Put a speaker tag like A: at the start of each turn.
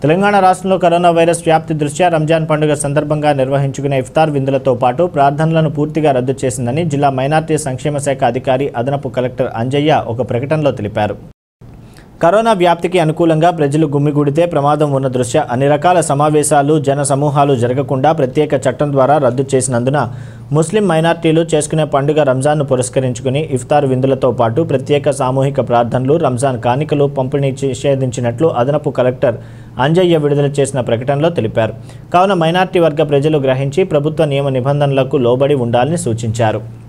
A: తెలంగాణ రాష్ట్రంలో corona virus వ్యాప్తి దృష్ట్యా రంజాన్ పండుగ సందర్భంగా నిర్వహించుకునే ఇఫ్తార్ విందులతో పాటు ప్రార్థనలను పూర్తిగా రద్దు చేసిందని జిల్లా మైనార్టీ సంక్షేమ శాఖ అధికారి అదనపు కలెక్టర్ అంజయ్య ఒక ప్రకటనలో తెలిపారు కరోనా వ్యాప్తికి అనుకూలంగా ప్రజలు గుమ్మిగూడితే ప్రమాదం ఉన్న దృష్ట్యా అన్ని రకాల సమావేశాలు జన సమూహాలు జరగకుండా ప్రత్యేక చట్టం ద్వారా రద్దు చేసినందున ముస్లిం మైనార్టీలు చేసుకునే పండుగ రంజాన్ను పురస్కరించుకుని ఇఫ్తార్ విందులతో పాటు ప్రత్యేక సామూహిక ప్రార్థనలు రంజాన్ కానికలు పంపిణీ నిషేధించినట్లు అదనపు కలెక్టర్ అంజయ్య విడుదల చేసిన ప్రకటనలో తెలిపారు కావున మైనార్టీ వర్గ ప్రజలు గ్రహించి ప్రభుత్వ నియమ నిబంధనలకు లోబడి ఉండాలని సూచించారు